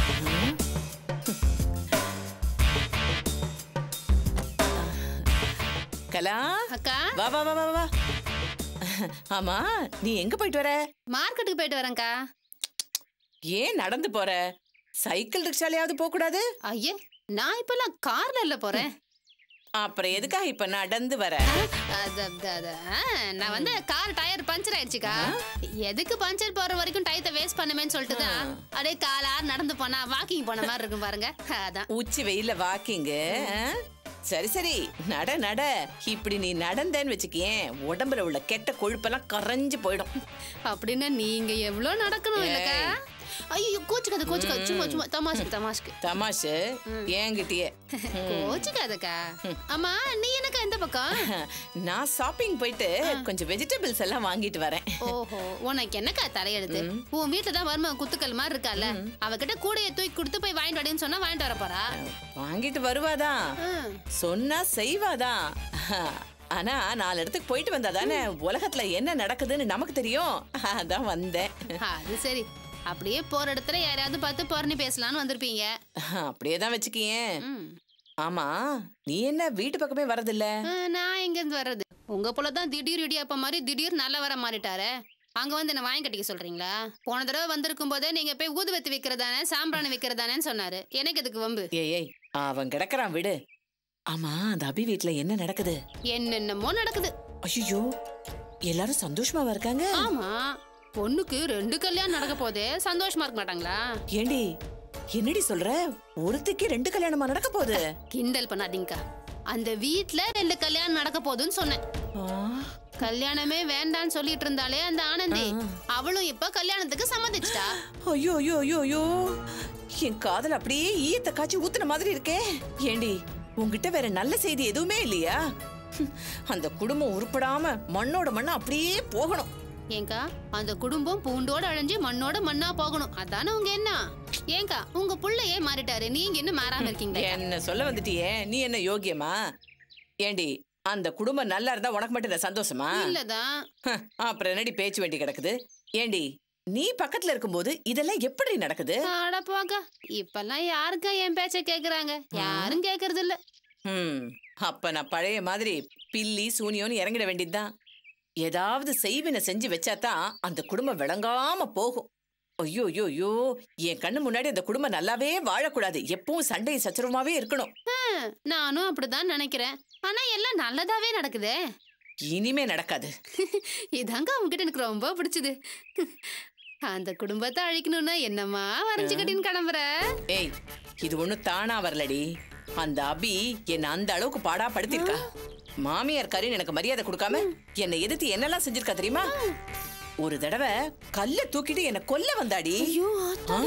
கலா அக்கா வா வா வா வா வா ஆமா நீ எங்க போயிட்டு வர மார்க்கெட்டுக்கு போயிட்டு வரேன்க்கா ஏன் நடந்து போற சைக்கிள் ரிக்ஷாலையாவது போக கூடாது ஐயே நான் இப்பெல்லாம் கார்ல இல்ல போறேன் அப்புறம் எதுக்காக இப்ப நடந்து வர அது, அது, அது, ஆ, நான் வந்து கார் டயர் பஞ்சர் ஆயிடுச்சுக்கா எதுக்கு பஞ்சர் போற வரைக்கும் டயத்தை வேஸ்ட் பண்ணுமேன்னு சொல்லிட்டு தான் அப்படியே காலார் நடந்து போனா வாக்கிங் போன மாதிரி இருக்கும் பாருங்க அதான் உச்சி வெயில்ல வாக்கிங்கு சரி சரி நட நட இப்படி நீ நடந்தேன்னு வச்சுக்கேன் உடம்புல உள்ள கெட்ட கொழுப்பெல்லாம் கரைஞ்சு போயிடும் அப்படின்னா நீங்க எவ்வளவு நடக்கணும் இல்லக்கா ஐயோ கோச்சுக்காத கோச்சுக்காத சும்மா சும்மா தமாஷுக்கு தமாஷுக்கு தமாஷு என்கிட்டயே கோச்சுக்காதக்கா அம்மா நீ எனக்கா எந்த பக்கம் நான் ஷாப்பிங் போயிட்டு கொஞ்சம் வெஜிடபிள்ஸ் எல்லாம் வாங்கிட்டு வரேன் ஓஹோ உனக்கு என்னக்கா தலையெடுத்து உன் வீட்டுல தான் வருமா குத்துக்கள் மாதிரி இருக்கால அவகிட்ட கூடைய தூக்கி கொடுத்து போய் வாங்கிட்டு வாடின்னு சொன்னா வாங்கிட்டு வர போறா வாங்கிட்டு வருவாதான் ம். சொன்னா செய்வாதான் ஆனா நாலு இடத்துக்கு போயிட்டு வந்தா தானே உலகத்துல என்ன நடக்குதுன்னு நமக்கு தெரியும் அதான் வந்தேன் அது சரி அப்படியே போற இடத்துல யாரையாவது பார்த்து பொறணி பேசலாம்னு வந்திருப்பீங்க அப்படியே தான் வச்சுக்கியேன் ம். ஆமா நீ என்ன வீட்டு பக்கமே வரதில்ல ஆ, நான் எங்க இருந்து வர்றது உங்க போல தான் திடீர் இடியாப்ப மாதிரி திடீர் நல்ல வர மாறிட்டாரு அங்க வந்து என்ன வாங்கி கட்டிக்க சொல்றீங்களா போன தடவை வந்திருக்கும் போதே நீங்க போய் ஊதுவத்தி வைக்கிறதானே சாம்பிராணி வைக்கிறதானேன்னு சொன்னாரு எனக்கு எதுக்கு வம்பு ஏய் ஏய் அவன் கிடக்குறான் விடு ஆமா அந்த அபி வீட்ல என்ன நடக்குது என்னென்னமோ நடக்குது ஐயோ எல்லாரும் சந்தோஷமாவா இருக்காங்க ஆமா பொண்ணுக்கு ரெண்டு கல்யாணம் நடக்க போதே சந்தோஷமா இருக்க மாட்டாங்களா ஏண்டி என்னடி சொல்ற ஒருத்திக்கு ரெண்டு கல்யாணமா நடக்க போகுது கிண்டல் பண்ணாதீங்கக்கா அந்த வீட்ல ரெண்டு கல்யாணம் நடக்க போகுதுன்னு சொன்னேன் ஆ, கல்யாணமே வேண்டான்னு சொல்லிட்டு இருந்தாலே அந்த ஆனந்தி அவளும் இப்ப கல்யாணத்துக்கு சம்மதிச்சிட்டா ஐயோ ஐயோ ஐயோ ஐயோ என் காதல் அப்படியே ஈயத்தை காய்ச்சி ஊத்துன மாதிரி இருக்கே ஏண்டி உன்கிட்ட வேற நல்ல செய்தி எதுவுமே இல்லையா ஹம், அந்த குடும்பம் உருப்படாம மண்ணோட மண்ணா அப்படியே போகணும் ஏங்கா அந்த குடும்பம் பூண்டோட அழிஞ்சு மண்ணோட மண்ணா போகணும் அதானே உங்க என்ன ஏங்கா உங்க புள்ளையே மாறிட்டாரு நீங்க இன்னும் மாறாம இருக்கீங்களே என்ன சொல்ல வந்துட்டியே நீ என்ன யோகியமா ஏண்டி அந்த குடும்பம் நல்லா இருந்தா உனக்கு மட்டும் இந்த சந்தோஷமா இல்லதான் ஹம், அப்புறம் என்னடி பேச்சு வேண்டி கிடக்குது ஏண்டி நீ பக்கத்துல இருக்கும்போது இதெல்லாம் எப்படி நடக்குது அட போக்கா இப்பெல்லாம் யாருக்கா என் பேச்ச கேக்குறாங்க யாரும் கேக்குறது இல்ல ம் அப்ப நான் பழைய மாதிரி பில்லி சூனியோன்னு இறங்கிட வேண்டியதுதான் ஏதாவது செய்வினை செஞ்சு வச்சாதான் அந்த குடும்பம் விளங்காம போகும் ஐயோ ஐயோ ஐயோ என் கண்ணு முன்னாடி அந்த குடும்பம் நல்லாவே வாழக்கூடாது எப்பவும் சண்டை சச்சரவுமாவே இருக்கணும் ஹம், நானும் அப்படிதான் நினைக்கிறேன் ஆனா எல்லாம் நல்லதாவே நடக்குதே இனிமே நடக்காது இதாங்க அவங்ககிட்ட எனக்கு ரொம்ப பிடிச்சது அந்த குடும்பத்தை அழிக்கணும்னா என்னம்மா வரைஞ்சு கட்டின்னு கிளம்புற ஏய் இது ஒண்ணும் தானா வரலடி அந்த அபி என்ன அந்த அளவுக்கு பாடா படுத்திருக்கா மாமியார் கரின்னு எனக்கு மரியாதை கொடுக்காம என்னை எதிர்த்து என்னெல்லாம் செஞ்சிருக்கா தெரியுமா ஒரு தடவை கல்ல தூக்கிட்டு என்ன கொல்ல வந்தாடி ஆ.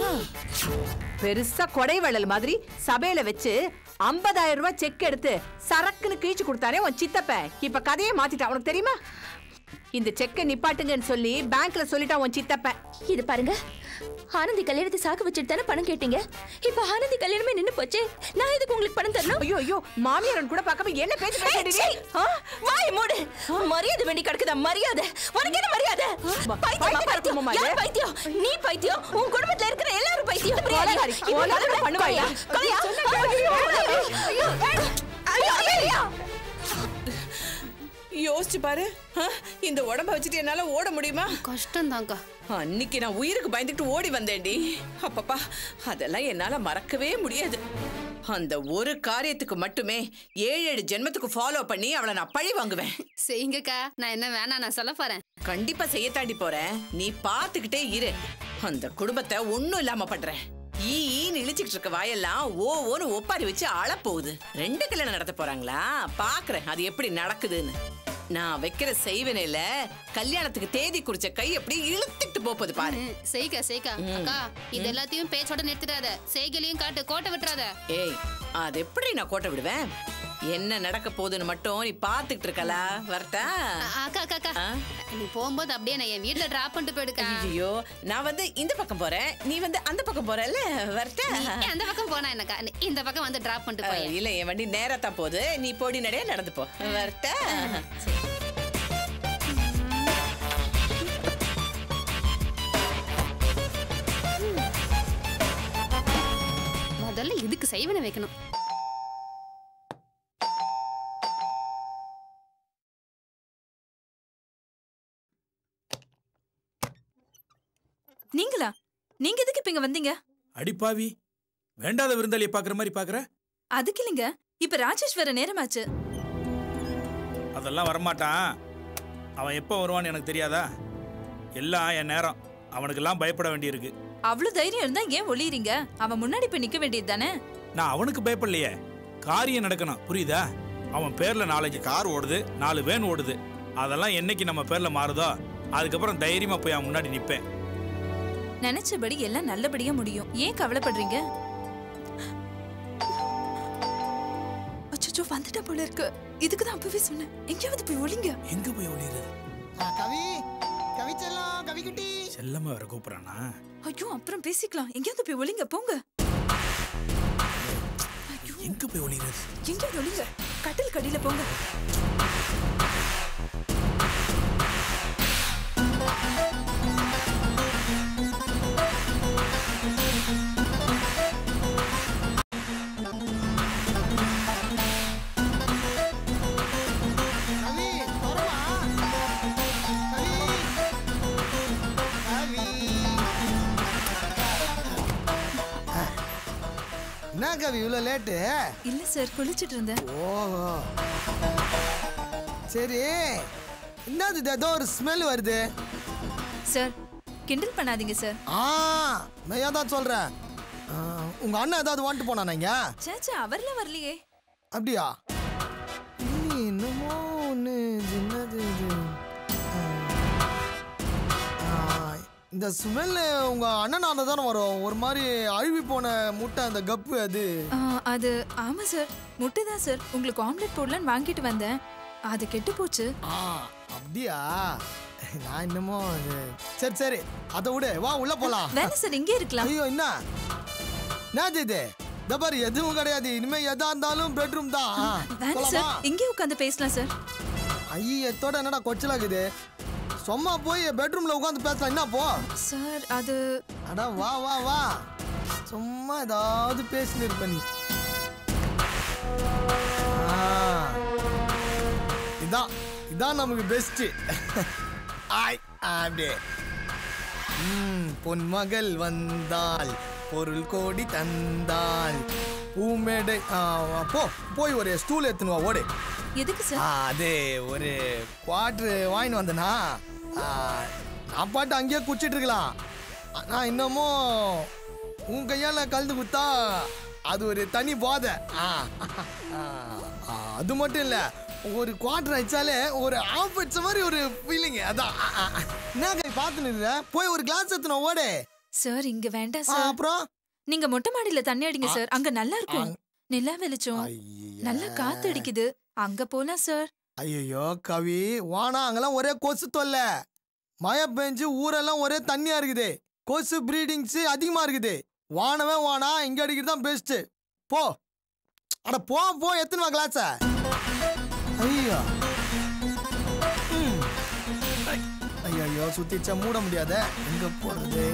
பெருசா கொடை வள்ளல் மாதிரி சபையில வச்சு 50000 ரூபாய் செக் எடுத்து சரக்குன்னு கீழ்ச்சி கொடுத்தானே உன் சித்தப்ப இப்ப கதையை மாத்திட்டான் உனக்கு தெரியுமா இந்த செக்கை நிப்பாட்டுங்கன்னு சொல்லி பேங்க்ல சொல்லிட்டான் உன் சித்தப்ப இது பாருங்க ஆனந்தி கல்யாணத்தை சாக்கு வச்சுட்டு தானே பணம் கேட்டீங்க இப்ப ஆனந்தி கல்யாணமே நின்னு போச்சு நான் எதுக்கு உங்களுக்கு பணம் தரணும் ஐயோ ஐயோ மாமியாரன் கூட பார்க்காம என்ன பேச்சு பேசுறீங்க நீ? ஆ? வாய் மூடு மரியாதை வேண்டி கிடக்குதா மரியாதை உனக்கு என்ன மரியாதை பைத்தியமா பைத்தியம் பைத்தியம் யார் பைத்தியம் நீ பைத்தியம் உன் குடும்பத்துல இருக்கிற எல்லாரும் பைத்தியம் கொலைகாரி. இப்ப கொலை கொலை பண்ணுவாயா? கொலையா? ஐயோ, ஐயோ, ஐயோ, ஐயோ. யோசிச்சு பாரு ஆ, இந்த உடம்ப வச்சுட்டு என்னால ஓட முடியுமா கஷ்டம் தான்க்கா அன்னைக்கு நான் உயிருக்கு பயந்துட்டு ஓடி வந்தேன்டி அப்பப்பா அதெல்லாம் என்னால மறக்கவே முடியாது அந்த ஒரு காரியத்துக்கு மட்டுமே ஏழு ஏழு ஜென்மத்துக்கு ஃபாலோ பண்ணி அவளை நான் பழி வாங்குவேன் செய்யுங்கக்கா நான் என்ன வேணாம் நான் சொல்ல போறேன் கண்டிப்பா செய்யத்தாண்டி போறேன் நீ பாத்துக்கிட்டே இரு அந்த குடும்பத்தை ஒண்ணும் இல்லாம பண்றேன் ஈ ஈன்னு இழிச்சுக்கிட்டு இருக்க வாயெல்லாம் ஓ ஓன்னு ஒப்பாரி வச்சு அழப்போகுது ரெண்டு கல்யாணம் நடத்த போறாங்களா பாக்குறேன் அது எப்படி நடக்குதுன்னு நான் வைக்கிற செய்வினையில கல்யாணத்துக்கு தேதி குறிச்ச கை எப்படி இழுத்துட்டு போகுது பாரு ம், செய்க்கா செய்க்கா அக்கா இது எல்லாத்தையும் பேச்சோட நிறுத்திடாத செய்களையும் காட்டு கோட்டை விட்டுறாத ஏய் அது எப்படி நான் கோட்டை விடுவேன் என்ன நடக்க போகுதுன்னு மட்டும் நீ பாத்துக்கிட்டு இருக்கலா வரட்டா அ- அக்கா அக்கா அக்கா ஆ? நீ போகும்போது அப்படியே நான் என் வீட்ல டிராப் பண்ணிட்டு போயிடுக்கா ஐயோ நான் வந்து இந்த பக்கம் போறேன் நீ வந்து அந்த பக்கம் போறல்ல வரட்டா நீ அந்த பக்கம் போனா என்னக்கா நீ இந்த பக்கம் வந்து டிராப் பண்ணிட்டு அஹ், போய் இல்ல என் வண்டி நேரா தான் போகுது நீ போடி நடைய நடந்து போ வரட்டா செய்வனை வைக்கணும் நீங்களா நீங்க எதுக்கு இப்ப இங்க வந்தீங்க அடிப்பாவி வேண்டாத விருந்தாளியை பாக்குற மாதிரி பாக்குற அதுக்கு இல்லைங்க இப்ப ராஜேஷ் வர நேரமாச்சு அதெல்லாம் வரமாட்டான் அவன் எப்போ வருவான்னு எனக்கு தெரியாதா எல்லாம் என் நேரம் அவனுக்கெல்லாம் பயப்பட வேண்டியிருக்கு அவ்வளவு தைரியம் இருந்தா ஏன் ஒளியறீங்க அவன் முன்னாடி போய் நிக்க வேண்டியது தானே நான் அவனுக்கு பயப்படலையே காரியம் நடக்கணும் புரியுதா அவன் பேர்ல நாலஞ்சு கார் ஓடுது நாலு வேன் ஓடுது அதெல்லாம் என்னைக்கு நம்ம பேர்ல மாறுதோ அதுக்கப்புறம் தைரியமா போய் அவன் முன்னாடி நிப்பேன் நினைச்சபடி எல்லாம் நல்லபடியா முடியும் ஏன் கவலைப்படுறீங்க அச்சோ வந்துட்ட போல இருக்கு இதுக்கு தான் அப்பவே சொன்னேன் எங்கேயாவது போய் ஒளிங்க எங்க போய் ஒளியுறது ஆ, கவி கவி செல்லம் கவி குட்டி செல்லமா வேற கூப்பிடுறானா ஐயோ அப்புறம் பேசிக்கலாம் எங்கேயாவது போய் ஒளிங்க போங்க எங்க போய் ஒளியுறது எங்கேயாவது ஒளிங்க கட்டில் கடியில போங்க கவி வரமா கவி கவி என்ன கவி இவ்வளோ லேட்டு இல்ல சார் குளிச்சிட்டு இருந்தேன் ஓஹோ சரி என்னது இது? ஏதோ ஒரு ஸ்மெல் வருது சார் கிண்டல் பண்ணாதீங்க சார் ஆ நான் தான் சொல்றேன் ஆ, உங்க அண்ணன் ஏதாவது வந்துட்டு போனானங்க சேச்சா அவர்லாம் வரலையே அப்படியா இது என்னமோ ஒன்று என்னது இது ஆ, இந்த ஸ்மெல்லு உங்க அண்ணனால தானே வரும் ஒரு மாதிரி அழுவி போன முட்டை அந்த கப்பு அது ஆ, அது ஆமா சார் முட்டை தான் சார் உங்களுக்கு ஆம்லெட் போடலான்னு வாங்கிட்டு வந்தேன் அது கெட்டு போச்சு ஆ அப்படியா நான் என்னமோ இது சரி சரி அதை விடு வா உள்ள போலாம் வேணாம் சார் இங்கே இருக்கலாம் ஐயோ என்ன என்னது இது இந்த பாரு எதுவும் கிடையாது இனிமே எதா இருந்தாலும் பெட்ரூம் தான் ஆ, வேணாம் போலாமா சார் இங்கே உட்காந்து பேசலாம் சார் ஐயத்தோட என்னடா கொச்சலாக்குது சும்மா போய் பெட்ரூம்ல உட்காந்து பேசலாம் என்ன போ சார் அது அடா வா வா வா சும்மா ஏதாவது பேசினு இருப்ப நீ ஆ, இதான் இதான் நமக்கு பெஸ்ட் ஆய் அப்படியே ம், பொன்மகள் வந்தாள் பொருள் கோடி தந்தாள் பூமேடை ஆ, போ போய் ஒரு ஸ்டூல் எடுத்துன்னு வா ஓடு எதுக்கு ஆ, சார் அது ஒரு குவாட்ரு வாங்கிட்டு வந்தனா ஆ, நான் பாட்டு அங்கேயே குச்சிட்டு இருக்கலாம் நான் இன்னமும் உன் கையால் கலந்து குத்தா அது ஒரு தனி போதை ஆ, ஆ, ஆ, அது மட்டும் இல்லை ஒரு குவார்டர் அடிச்சாலே ஒரு ஆஃப் அடிச்ச மாதிரி ஒரு ஃபீலிங் அதான் ஆ, ஆ, ஆ. என்ன கை பார்த்து நிற்கிற போய் ஒரு கிளாஸ் எடுத்துன ஓடு சார் இங்க வேண்டாம் ஆ, சார் அப்புறம் நீங்க மொட்டை மாடியில தண்ணி அடிங்க சார் அங்க நல்லா இருக்கும் நிலா வெளிச்சம் ஐயா. நல்லா காத்து அடிக்குது அங்க போலாம் சார் ஐயோ கவி வானா அங்கெல்லாம் ஒரே கொசு தொல்லை மழை பெஞ்சு ஊரெல்லாம் ஒரே தண்ணியா இருக்குது கொசு ப்ரீடிங்ஸ் அதிகமா இருக்குது வானவே வானா இங்க அடிக்கிறது தான் பெஸ்ட் போ அட போ போ எத்தனை கிளாஸ ஐயோ ம். ஐ- ஐயையோ சுத்திச்சா மூட முடியாத எங்க போறது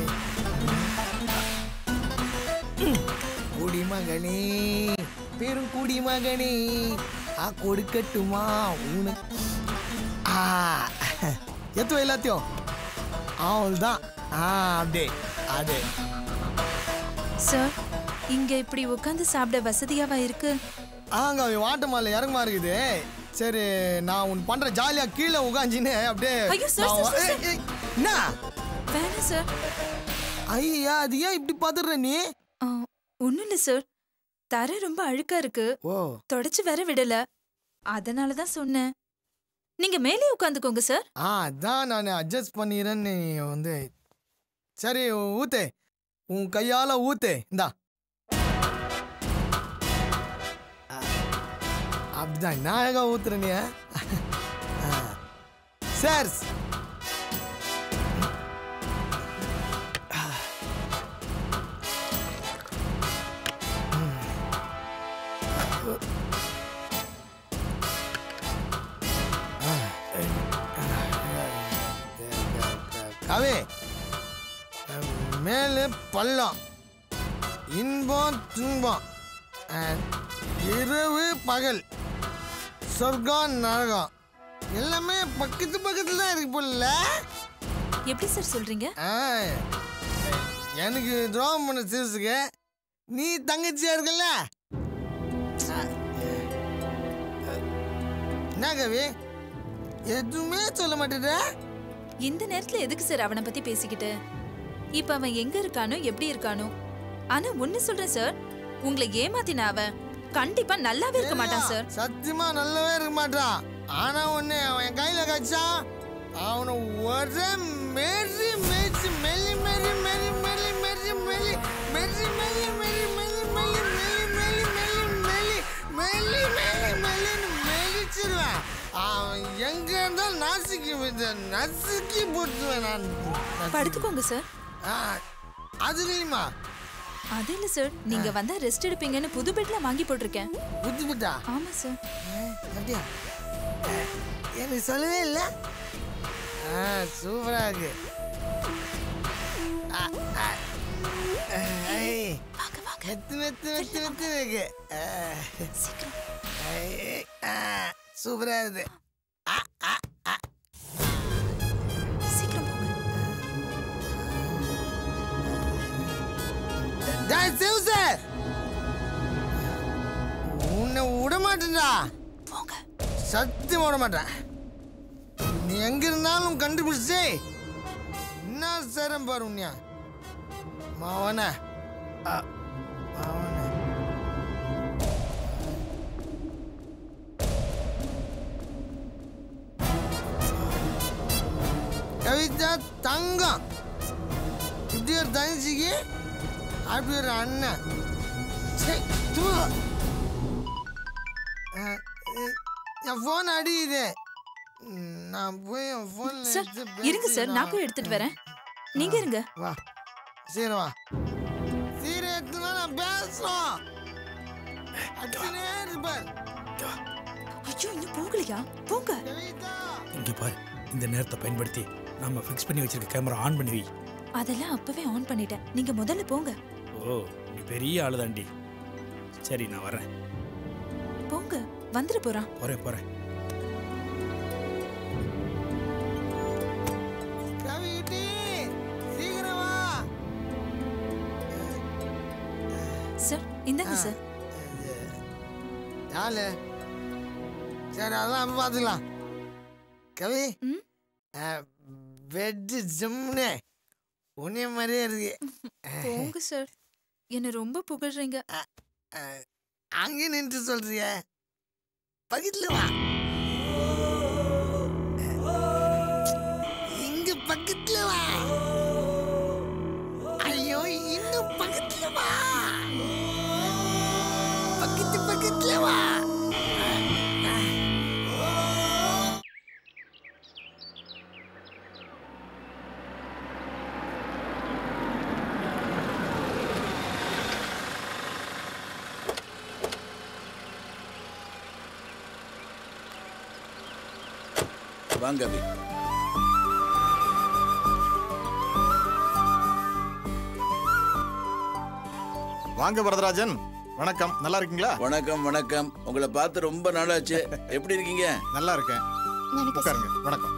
ம். குடிமகனே பெரும் குடிமகனே ஆ கொடுக்கட்டுமா உனக்கு ஆ எத்துவ எல்லாத்தையும் அவள்தான் ஆ அப்படியே அது சார் இங்க இப்படி உட்காந்து சாப்பிட வசதியாவா இருக்கு ஆங்க வாட்டமால இறங்குமா இருக்குது சரி நான் உன் பண்ற ஜாலியா கீழே உட்காந்துன்னு அப்படியே ஐயோ, சார், நான் சார், ஏய், சார். ஏய், என்ன வேணாம் சார் ஐயா அது ஏன் இப்படி பாத்துடுற நீ ஆ, ஒண்ணும் இல்ல சார் தரை ரொம்ப அழுக்கா இருக்கு ஓ தொடச்சு வேற விடல அதனால தான் சொன்னேன் நீங்க மேலே உட்காந்துக்கோங்க சார் ஆ அதான் நான் அட்ஜஸ்ட் பண்ணிடுறேன்னு நீ வந்து சரி ஊத்து உன் கையால ஊத்து இந்தா ஆ, அப்படிதான் நான் அழகா ஊத்துறேன் நீ சார் கவி மேலே பள்ளம் இன்பம் துன்பம் அஹ், இரவு பகல் சொர்க்கம் நரகம் எல்லாமே பக்கத்து பக்கத்துல தான் இருக்கு போல எப்படி சார் சொல்றீங்க ஆ, எனக்கு துரோகம் பண்ண சிறுசுக்கு நீ தங்கச்சியா இருக்கல்ல என்ன கவி எதுவுமே சொல்ல மாட்டேற இந்த நேரத்துல எதுக்கு சார் அவனை பத்தி பேசிக்கிட்டு இப்ப அவன் எங்க இருக்கானோ எப்படி இருக்கானோ ஆனா ஒண்ணு சொல்றேன் சார் உங்களை ஏமாத்தின அவன் கண்டிப்பா நல்லாவே இருக்க மாட்டான் சார் சத்தியமா நல்லாவே இருக்க மாட்டான் ஆனா ஒண்ணு அவன் என் கையில கச்சா அவனை ஒரே மெரி மேய்ச்சி மெல்லி மெரி மெரி மெல்லி மெரி மெல்லி மெரி மெல்லி மெரி மெல்லி மெல்லி மெல்லி மெல்லி மெல்லி மெல்லி மெல்லி மெல்லின்னு மெலிச்சிருவேன் அவன் எங்க இருந்தாலும் நாசிக்கி விட்டு நசுக்கி போட்டுருவேன் நான் படுத்துக்கோங்க சார் ஆ, அது இல்லையுமா அது இல்ல சார் நீங்க வந்தா ரெஸ்ட் எடுப்பீங்கன்னு புது பெட்ல வாங்கி போட்டிருக்கேன் புத்தி புட்டா ஆமா சார் அப்படியா அஹ், எனக்கு சொல்லவே இல்லை ஆ சூப்பரா இருக்கு ஆ, ஆ. அஹ், ஐ. மெத்து மெத்து மெத்து மெத்து இருக்கு அஹ், ஐ, ஆ, சூப்பரா இருக்கு சீக்கிரம் போங்க டேய் சிவசே உன்னை விட மாட்டேன்டா போங்க சத்தியம் விட மாட்டேன் நீ எங்க இருந்தாலும் கண்டுபிடிச்சு என்ன சேரம் பாரு உன்னையா மாவன மாவன கவிதா தங்கம் இப்படி ஒரு தங்கச்சிக்கு அப்படி ஒரு அண்ணன் சே, தூ. அஹ், அஹ், என் ஃபோன் அடியுது ம், நான் போய் என் ஃபோன்ல சார் இருங்க சார் நான் போய் எடுத்துட்டு வரேன் நீங்க இருங்க வா சீக்கிரம் வா சீரை எடுத்துனா நான் பேசுறோம் அடிச்சுனே இருப்பார் ஐயோ இன்னும் போகலையா போங்க கவிதா இங்க பாரு இந்த நேரத்தை பயன்படுத்தி நாம ஃபிக்ஸ் பண்ணி வச்சிருக்க கேமரா ஆன் பண்ணி வை அதெல்லாம் அப்பவே ஆன் பண்ணிட்டேன் நீங்க முதல்ல போங்க ஓ நீ பெரிய ஆளுதாண்டி சரி நான் வரேன் போங்க வந்துட போறான் போறேன் போறேன் கவிட்டி சீக்கிரம் வா சார் இந்தாங்க சார் யாரு சரி அதெல்லாம் அப்ப பார்த்துக்கலாம் கவி ம்? பெட்டு ஜம்னு உன்னைய மாதிரியே இருக்கு போங்க சார் என்ன ரொம்ப புகழ்றீங்க அஹ், அங்கே நின்று சொல்றிய பக்கத்துல வா இங்க பக்கத்துல வா ஐயோ இன்னும் பக்கத்துல வா பக்கத்து பக்கத்துல வா வாங்க அபி வாங்க வரதராஜன் வணக்கம் நல்லா இருக்கீங்களா வணக்கம் வணக்கம் உங்களை பார்த்து ரொம்ப நாளாச்சு எப்படி இருக்கீங்க நல்லா இருக்கேன் உட்காருங்க வணக்கம்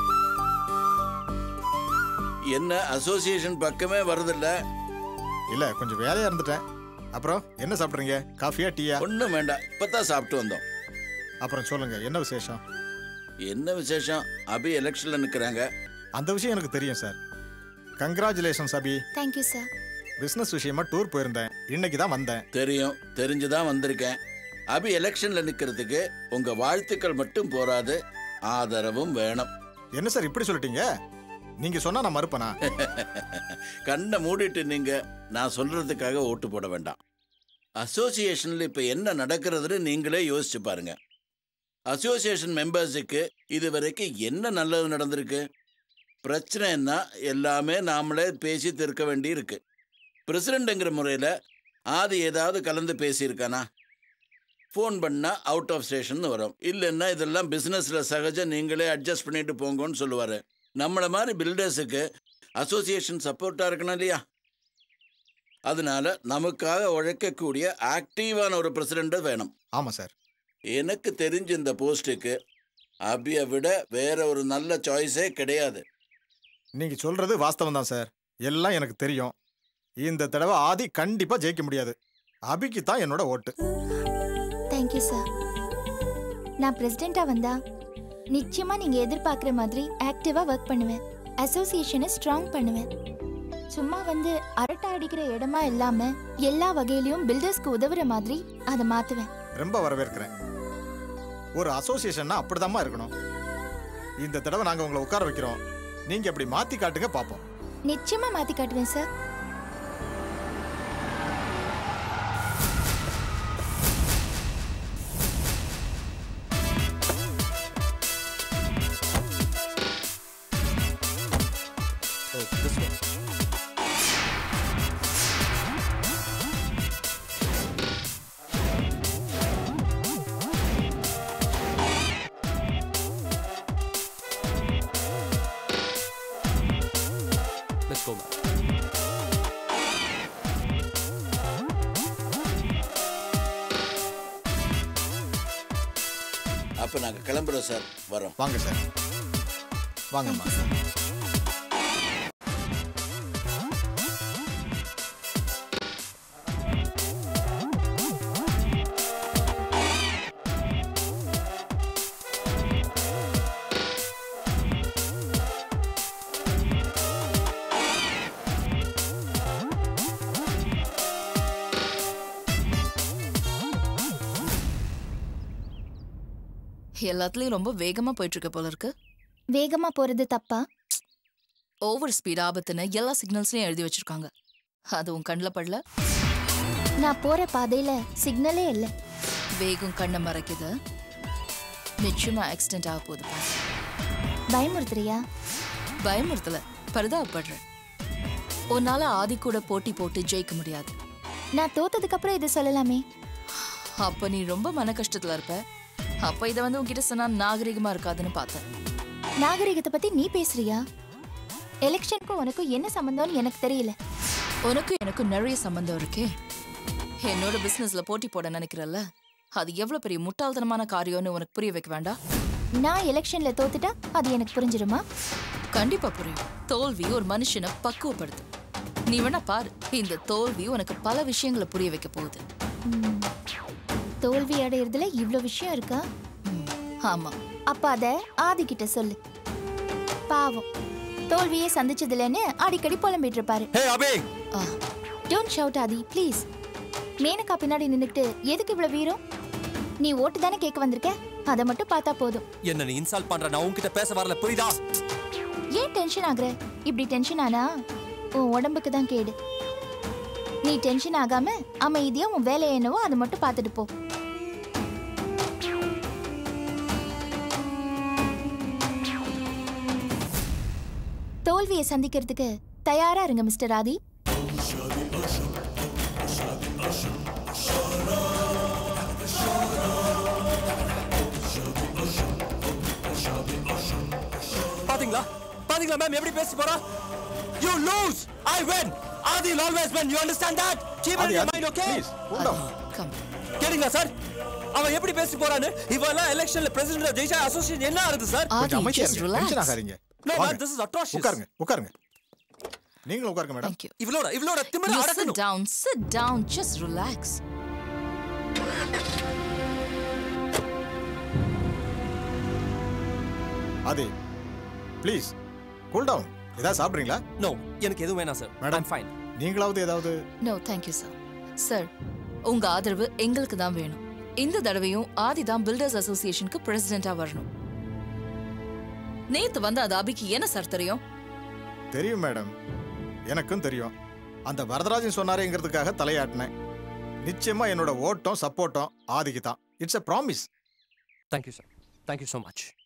என்ன அசோசியேஷன் பக்கமே வரதில்ல இல்ல கொஞ்சம் வேலையா இருந்துட்டேன் அப்புறம் என்ன சாப்பிடுறீங்க காஃபியா டீயா ஒன்றும் வேண்டாம் இப்பதான் சாப்பிட்டு வந்தோம் அப்புறம் சொல்லுங்க என்ன விசேஷம் என்ன விசேஷம் அபி எலெக்ஷன்ல நிக்கிறாங்க அந்த விஷயம் எனக்கு தெரியும் sir congratulations Abhi thank you sir business விஷயமா டூர் போயிருந்தேன் இன்னைக்கு தான் வந்தேன் தெரியும் தெரிஞ்சுதான் வந்திருக்கேன் அபி எலெக்ஷன்ல நிக்கிறதுக்கு உங்க வாழ்த்துக்கள் மட்டும் போராது ஆதரவும் வேணும் என்ன சார் இப்படி சொல்லிட்டீங்க நீங்க சொன்னா நான் மறுப்பனா கண்ணை மூடிட்டு நீங்க நான் சொல்றதுக்காக ஓட்டு போட வேண்டாம் அசோசியேஷன்ல இப்ப என்ன நடக்கிறதுன்னு நீங்களே யோசிச்சு பாருங்க அசோசியேஷன் மெம்பர்ஸுக்கு இது வரைக்கும் என்ன நல்லது நடந்திருக்கு பிரச்சனைன்னா எல்லாமே நாமளே பேசி தீர்க்க வேண்டி இருக்கு பிரசிடெண்ட்டுங்கிற முறையில் ஆதி ஏதாவது கலந்து பேசியிருக்கானா ஃபோன் பண்ணால் அவுட் ஆஃப் ஸ்டேஷன் வரும் இல்லைன்னா இதெல்லாம் பிஸ்னஸில் சகஜம் நீங்களே அட்ஜஸ்ட் பண்ணிட்டு போங்கன்னு சொல்லுவார் நம்மளை மாதிரி பில்டர்ஸுக்கு அசோசியேஷன் சப்போர்ட்டாக இருக்கணும் இல்லையா அதனால நமக்காக உழைக்கக்கூடிய ஆக்டிவான ஒரு பிரசிடெண்ட் வேணும் ஆமாம் சார் எனக்கு தெரிஞ்ச இந்த போஸ்ட்டுக்கு அபியை விட வேற ஒரு நல்ல சாய்ஸே கிடையாது நீங்கள் சொல்கிறது வாஸ்தவம் தான் சார் எல்லாம் எனக்கு தெரியும் இந்த தடவை ஆதி கண்டிப்பாக ஜெயிக்க முடியாது அபிக்கு தான் என்னோட ஓட்டு தேங்க்யூ சார் நான் பிரசிடெண்டா வந்தா நிச்சயமா நீங்க எதிர்பார்க்குற மாதிரி ஆக்டிவா ஒர்க் பண்ணுவேன் அசோசியேஷனை ஸ்ட்ராங் பண்ணுவேன் சும்மா வந்து அரட்டை அடிக்கிற இடமா இல்லாம எல்லா வகையிலயும் பில்டர்ஸ்க்கு உதவுற மாதிரி அதை மாத்துவேன் ரொம்ப வரவேற்கிறேன் ஒரு அசோசியேஷன்னா அப்படிதாம்மா இருக்கணும் இந்த தடவை நாங்கள் உங்களை உட்கார வைக்கிறோம் நீங்கள் அப்படி மாற்றி காட்டுங்க பார்ப்போம் நிச்சயமா மாத்தி காட்டுவேன் சார் Let's go, man. அப்போ நாங்கள் கிளம்புறோம் சார் வரோம் வாங்க சார் வாங்கம்மா எல்லாத்துலயும் ரொம்ப வேகமா போயிட்டு இருக்க போல இருக்கு வேகமா போறது தப்பா ஓவர் ஸ்பீட் ஆபத்துன்னு எல்லா சிக்னல்ஸ்லயும் எழுதி வச்சிருக்காங்க அது உன் கண்ணில் படல நான் போற பாதையில சிக்னலே இல்ல வேகம் கண்ணை மறைக்குது நிச்சயமா ஆக்சிடென்ட் ஆக போகுது பாரு. பயமுறுத்துறியா பயமுறுத்தல பரிதாபப்படுறேன் உன்னால ஆதி கூட போட்டி போட்டு ஜெயிக்க முடியாது நான் தோத்ததுக்கு அப்புறம் இதை சொல்லலாமே அப்ப நீ ரொம்ப மன கஷ்டத்துல இருப்ப அப்ப இதை வந்து உன்கிட்ட சொன்னா நாகரிகமா இருக்காதுன்னு பார்த்தேன் நாகரிகத்தை பத்தி நீ பேசுறியா எலெக்ஷனுக்கும் உனக்கும் என்ன சம்பந்தம்னு எனக்கு தெரியல உனக்கும் எனக்கும் நிறைய சம்பந்தம் இருக்கே என்னோட பிசினஸ்ல போட்டி போட நினைக்கிறல்ல அது எவ்வளவு பெரிய முட்டாள்தனமான காரியம்னு உனக்கு புரிய வைக்க வேண்டாம் நான் எலெக்ஷன்ல தோத்துட்டா அது எனக்கு புரிஞ்சிருமா கண்டிப்பா புரியும் தோல்வி ஒரு மனுஷனை பக்குவப்படுத்தும் நீ வேணா பாரு இந்த தோல்வி உனக்கு பல விஷயங்களை புரிய வைக்க போகுது ம். தோல்வி அடையறதுல இவ்ளோ விஷயம் இருக்கா ம், ஆமா அப்ப அத ஆதி கிட்ட சொல்லு பாவம் தோல்வியே சந்திச்சதுலன்னு அடிக்கடி புலம்பிட்டு இருப்பாரு Hey, Abhi! Don't shout Adhi please Menaka பின்னாடி நின்னுக்கிட்டு எதுக்கு இவ்வளவு வீரம் நீ ஓட்டு தானே கேட்க வந்திருக்க அதை மட்டும் பார்த்தா போதும் என்ன நீ இன்சல்ட் பண்ற நான் உன்கிட்ட பேச வரல புரியுதா ஏன் டென்ஷன் ஆகுற இப்படி டென்ஷன் ஆனா உன் உடம்புக்கு தான் கேடு நீ டென்ஷன் ஆகாம அமைதியா உன் வேலையை என்னவோ அதை மட்டும் பார்த்துட்டு போ தோல்வியை சந்திக்கிறதுக்கு தயாரா இருங்க மிஸ்டர் ஆதி பாத்தீங்களா பாத்தீங்களா மேம் எப்படி பேசி போறா you lose I win Adhi will always win you understand that keep it in Adhi, your Adhi, mind okay please, hold on. கம் கேட்டீங்களா சார் அவன் எப்படி பேசி போறான்னு இவெல்லாம் எலெக்ஷன்ல பிரசிடென்ட் ஜெயிச்சா அசோசியேஷன் என்ன ஆகுது சார் ஆதி கொஞ்சம் அமைதியா just இருங்க டென்ஷன் relax ஆகாதீங்க No, வாங்க. man, this is atrocious. உட்காருங்க உட்காருங்க நீங்களும் உட்காருங்க மேடம் thank you இவளோட இவளோட திமிர you sit அடக்கணும் down sit down just relax Adhi please cool down ஏதாவது சாப்பிட்றீங்களா நோ எனக்கு எதுவும் வேணாம் சார் Madam. மேடம் ஃபைன் நீங்களாவது ஏதாவது நோ தேங்க்யூ சார் சார் உங்க ஆதரவு எங்களுக்கு தான் வேணும் இந்த தடவையும் ஆதி தான் பில்டர்ஸ் அசோசியேஷனுக்கு பிரசிடென்டா வரணும் நேத்து வந்து அது அபிக்கு என்ன சார் தெரியும் தெரியும் மேடம் எனக்கும் தெரியும் அந்த வரதராஜன் சொன்னாரேங்கிறதுக்காக தலையாட்டினேன் நிச்சயமா என்னோட ஓட்டம் சப்போர்ட்டும் ஆதிக்கு தான் it's a promise thank you sir thank you so much